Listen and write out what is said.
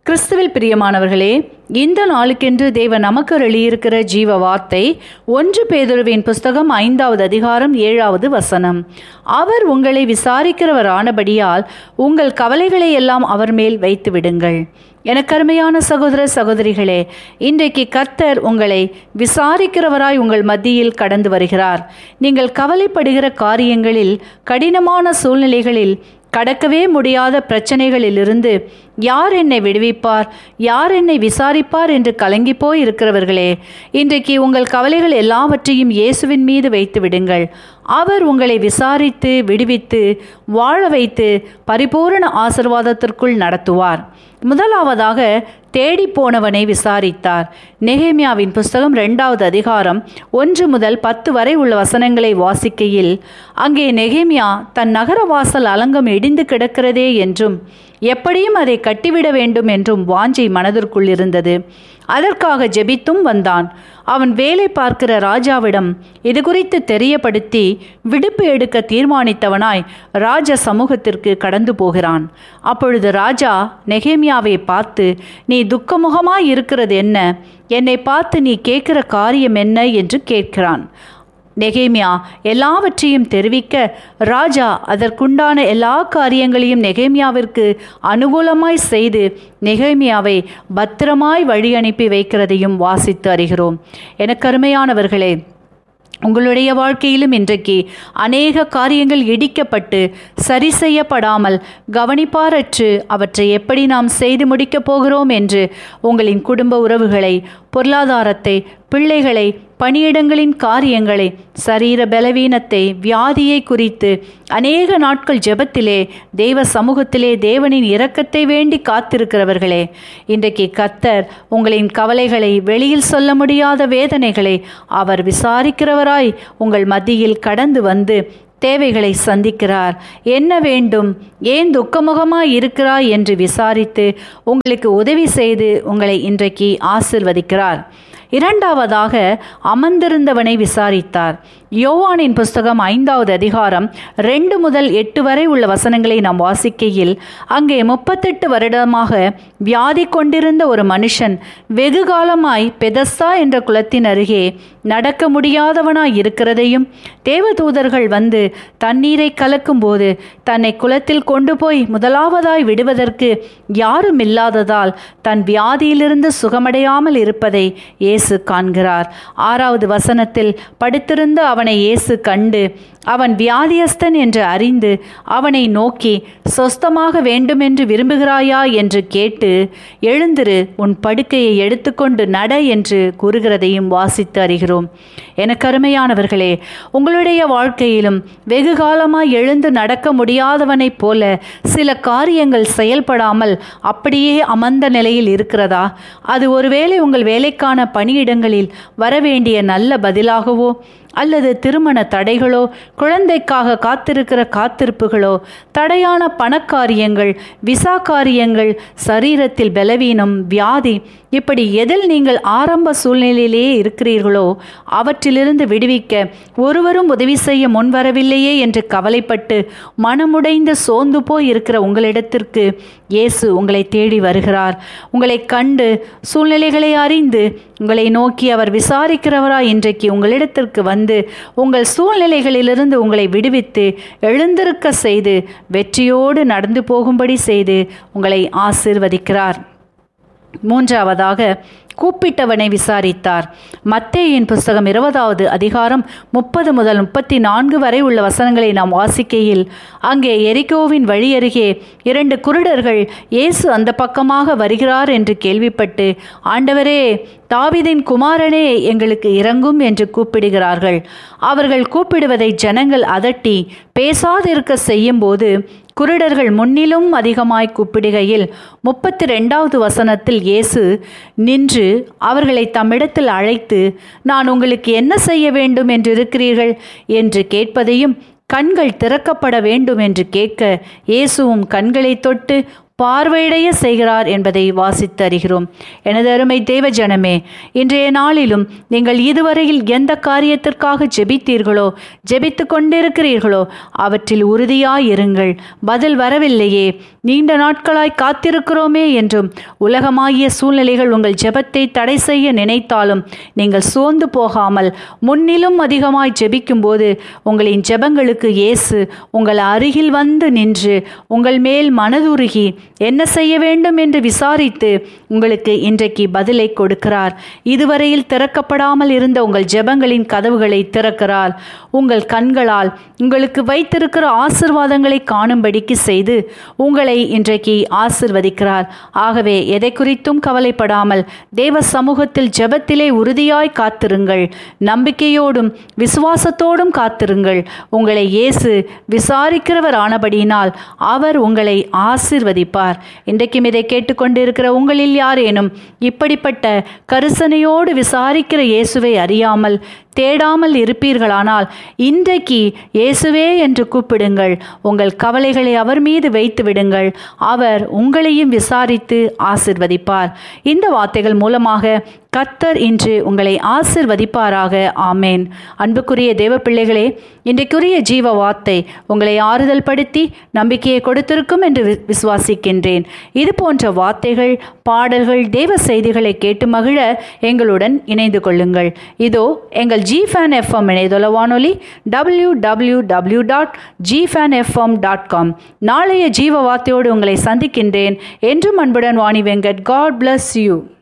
கிறிஸ்துவில் பிரியமானவர்களே இந்த நாளுக்கென்று தேவன் நமக்கு அருளியிருக்கிற ஜீவ வார்த்தை ஒன்று பேதுருவின் புஸ்தகம் ஐந்தாவது அதிகாரம் ஏழாவது வசனம் அவர் உங்களை விசாரிக்கிறவர் ஆனபடியால் உங்கள் கவலைகளை எல்லாம் அவர் மேல் வைத்து விடுங்கள் எனக்கு அருமையான சகோதர சகோதரிகளே இன்றைக்கு கர்த்தர் உங்களை விசாரிக்கிறவராய் உங்கள் மத்தியில் கடந்து வருகிறார் நீங்கள் கவலைப்படுகிற காரியங்களில் கடினமான சூழ்நிலைகளில் கடக்கவே முடியாத பிரச்சனைகளிலிருந்து யார் என்னை விடுவிப்பார் யார் என்னை விசாரிப்பார் என்று கலங்கி போய் இருக்கிறவர்களே இன்றைக்கு உங்கள் கவலைகள் எல்லாவற்றையும் இயேசுவின் மீது வைத்து விடுங்கள் அவர் உங்களை விசாரித்து விடுவித்து வாழ வைத்து பரிபூரண ஆசிர்வாதத்திற்குள் நடத்துவார் முதலாவதாக தேடி போனவனை விசாரித்தார் நெகேமியாவின் புஸ்தகம் ரெண்டாவது அதிகாரம் ஒன்று முதல் பத்து வரை உள்ள வசனங்களை வாசிக்கையில் அங்கே நெகேமியா தன் நகர வாசல் அலங்கம் இடிந்து கிடக்கிறதே என்றும் எப்படியும் அதை கட்டிவிட வேண்டும் என்றும் வாஞ்சை மனதிற்குள் இருந்தது அதற்காக ஜெபித்தும் வந்தான் அவன் வேலை பார்க்கிற ராஜாவிடம் இது குறித்து தெரியப்படுத்தி விடுப்பு எடுக்க தீர்மானித்தவனாய் ராஜ சமூகத்திற்கு கடந்து போகிறான் அப்பொழுது ராஜா நெகேமியாவை பார்த்து நீ துக்கமுகமாய் இருக்கிறது என்ன என்னை பார்த்து நீ கேட்கிற காரியம் என்ன என்று கேட்கிறான் நெகேமியா எல்லாவற்றையும் தெரிவிக்க ராஜா அதற்குண்டான எல்லா காரியங்களையும் நெகேமியாவிற்கு அனுகூலமாய் செய்து நெகேமியாவை பத்திரமாய் வழி அனுப்பி வைக்கிறதையும் வாசித்து அறிகிறோம் எனக்கு அருமையானவர்களே உங்களுடைய வாழ்க்கையிலும் இன்றைக்கு அநேக காரியங்கள் இடிக்கப்பட்டு சரி செய்யப்படாமல் கவனிப்பாரற்று அவற்றை எப்படி நாம் செய்து முடிக்கப் போகிறோம் என்று உங்களின் குடும்ப உறவுகளை பொருளாதாரத்தை பிள்ளைகளை பணியிடங்களின் காரியங்களை சரீர பலவீனத்தை வியாதியை குறித்து அநேக நாட்கள் ஜெபத்திலே தெய்வ சமூகத்திலே தேவனின் இரக்கத்தை வேண்டி காத்திருக்கிறவர்களே இன்றைக்கு கத்தர் உங்களின் கவலைகளை வெளியில் சொல்ல முடியாத வேதனைகளை அவர் விசாரிக்கிறவராய் உங்கள் மத்தியில் கடந்து வந்து தேவைகளை சந்திக்கிறார் என்ன வேண்டும் ஏன் துக்கமுகமாய் இருக்கிறாய் என்று விசாரித்து உங்களுக்கு உதவி செய்து உங்களை இன்றைக்கு ஆசிர்வதிக்கிறார் இரண்டாவதாக அமர்ந்திருந்தவனை விசாரித்தார் யோவானின் புஸ்தகம் ஐந்தாவது அதிகாரம் ரெண்டு முதல் எட்டு வரை உள்ள வசனங்களை நாம் வாசிக்கையில் அங்கே முப்பத்தெட்டு வருடமாக வியாதி கொண்டிருந்த ஒரு மனுஷன் வெகு காலமாய் பெதஸ்தா என்ற குலத்தின் அருகே நடக்க முடியாதவனாய் இருக்கிறதையும் தேவதூதர்கள் வந்து தண்ணீரை கலக்கும்போது தன்னை குளத்தில் கொண்டு போய் முதலாவதாய் விடுவதற்கு யாரும் இல்லாததால் தன் வியாதியிலிருந்து சுகமடையாமல் இருப்பதை இயேசு காண்கிறார் ஆறாவது வசனத்தில் படுத்திருந்த அவனை இயேசு கண்டு அவன் வியாதியஸ்தன் என்று அறிந்து அவனை நோக்கி சொஸ்தமாக வேண்டுமென்று விரும்புகிறாயா என்று கேட்டு எழுந்திரு உன் படுக்கையை எடுத்துக்கொண்டு நட என்று கூறுகிறதையும் வாசித்து அறிகிறோம் எனக்கு அருமையானவர்களே உங்களுடைய வாழ்க்கையிலும் வெகு காலமாய் எழுந்து நடக்க முடியாதவனைப் போல சில காரியங்கள் செயல்படாமல் அப்படியே அமர்ந்த நிலையில் இருக்கிறதா அது ஒருவேளை உங்கள் வேலைக்கான பணியிடங்களில் வரவேண்டிய நல்ல பதிலாகவோ அல்லது திருமண தடைகளோ குழந்தைக்காக காத்திருக்கிற காத்திருப்புகளோ தடையான பணக்காரியங்கள் விசா காரியங்கள் சரீரத்தில் பலவீனம் வியாதி இப்படி எதில் நீங்கள் ஆரம்ப சூழ்நிலையிலேயே இருக்கிறீர்களோ அவற்றிலிருந்து விடுவிக்க ஒருவரும் உதவி செய்ய முன்வரவில்லையே என்று கவலைப்பட்டு மனமுடைந்து சோர்ந்து போய் இருக்கிற உங்களிடத்திற்கு இயேசு உங்களை தேடி வருகிறார் உங்களை கண்டு சூழ்நிலைகளை அறிந்து உங்களை நோக்கி அவர் விசாரிக்கிறவராய் இன்றைக்கு உங்களிடத்திற்கு வந்து உங்கள் சூழ்நிலைகளிலிருந்து உங்களை விடுவித்து எழுந்திருக்க செய்து வெற்றியோடு நடந்து போகும்படி செய்து உங்களை ஆசிர்வதிக்கிறார் மூன்றாவதாக கூப்பிட்டவனை விசாரித்தார் மத்தேயின் புஸ்தகம் இருபதாவது அதிகாரம் முப்பது முதல் முப்பத்தி நான்கு வரை உள்ள வசனங்களை நாம் வாசிக்கையில் அங்கே எரிகோவின் வழி அருகே இரண்டு குருடர்கள் இயேசு அந்த பக்கமாக வருகிறார் என்று கேள்விப்பட்டு ஆண்டவரே தாவிதின் குமாரனே எங்களுக்கு இறங்கும் என்று கூப்பிடுகிறார்கள் அவர்கள் கூப்பிடுவதை ஜனங்கள் அதட்டி பேசாதிருக்க செய்யும்போது குருடர்கள் முன்னிலும் அதிகமாய் கூப்பிடுகையில் முப்பத்தி ரெண்டாவது வசனத்தில் இயேசு நின்று அவர்களை தம்மிடத்தில் அழைத்து நான் உங்களுக்கு என்ன செய்ய வேண்டும் என்று இருக்கிறீர்கள் என்று கேட்பதையும் கண்கள் திறக்கப்பட வேண்டும் என்று கேட்க இயேசுவும் கண்களை தொட்டு பார்வையிடைய செய்கிறார் என்பதை வாசித்து அறிகிறோம் எனது அருமை தேவ ஜனமே இன்றைய நாளிலும் நீங்கள் இதுவரையில் எந்த காரியத்திற்காக ஜெபித்தீர்களோ ஜெபித்து கொண்டிருக்கிறீர்களோ அவற்றில் உறுதியாயிருங்கள் பதில் வரவில்லையே நீண்ட நாட்களாய் காத்திருக்கிறோமே என்றும் உலகமாகிய சூழ்நிலைகள் உங்கள் ஜெபத்தை தடை செய்ய நினைத்தாலும் நீங்கள் சோர்ந்து போகாமல் முன்னிலும் அதிகமாய் ஜெபிக்கும்போது உங்களின் ஜெபங்களுக்கு இயேசு உங்கள் அருகில் வந்து நின்று உங்கள் மேல் மனதுருகி என்ன செய்ய வேண்டும் என்று விசாரித்து உங்களுக்கு இன்றைக்கு பதிலை கொடுக்கிறார் இதுவரையில் திறக்கப்படாமல் இருந்த உங்கள் ஜெபங்களின் கதவுகளை திறக்கிறார் உங்கள் கண்களால் உங்களுக்கு வைத்திருக்கிற ஆசிர்வாதங்களை காணும்படிக்கு செய்து உங்களை இன்றைக்கு ஆசிர்வதிக்கிறார் ஆகவே எதை குறித்தும் கவலைப்படாமல் தேவ சமூகத்தில் ஜெபத்திலே உறுதியாய் காத்திருங்கள் நம்பிக்கையோடும் விசுவாசத்தோடும் காத்திருங்கள் உங்களை இயேசு விசாரிக்கிறவர் ஆனபடியினால் அவர் உங்களை ஆசிர்வதிப்பார் இன்றைக்கும் இதை கேட்டுக்கொண்டிருக்கிற உங்களில் யாரேனும் இப்படிப்பட்ட கரிசனையோடு விசாரிக்கிற இயேசுவை அறியாமல் தேடாமல் இருப்பீர்களானால் இன்றைக்கு இயேசுவே என்று கூப்பிடுங்கள் உங்கள் கவலைகளை அவர் மீது வைத்து விடுங்கள் அவர் உங்களையும் விசாரித்து ஆசிர்வதிப்பார் இந்த வார்த்தைகள் மூலமாக கர்த்தர் இன்று உங்களை ஆசிர்வதிப்பாராக ஆமேன் அன்புக்குரிய தேவ பிள்ளைகளே இன்றைக்குரிய ஜீவ வார்த்தை உங்களை ஆறுதல் படுத்தி நம்பிக்கையை கொடுத்திருக்கும் என்று வி- விசுவாசிக்கின்றேன் இது போன்ற வார்த்தைகள் பாடல்கள் தேவ செய்திகளை கேட்டு மகிழ எங்களுடன் இணைந்து கொள்ளுங்கள் இதோ எங்கள் ஜி ஃபேன் எஃப்எம் இணையதள வானொலி W W W dot G Fan FM dot com நாளைய ஜீவ வார்த்தையோடு உங்களை சந்திக்கின்றேன் என்றும் அன்புடன் Vani Venkat God bless you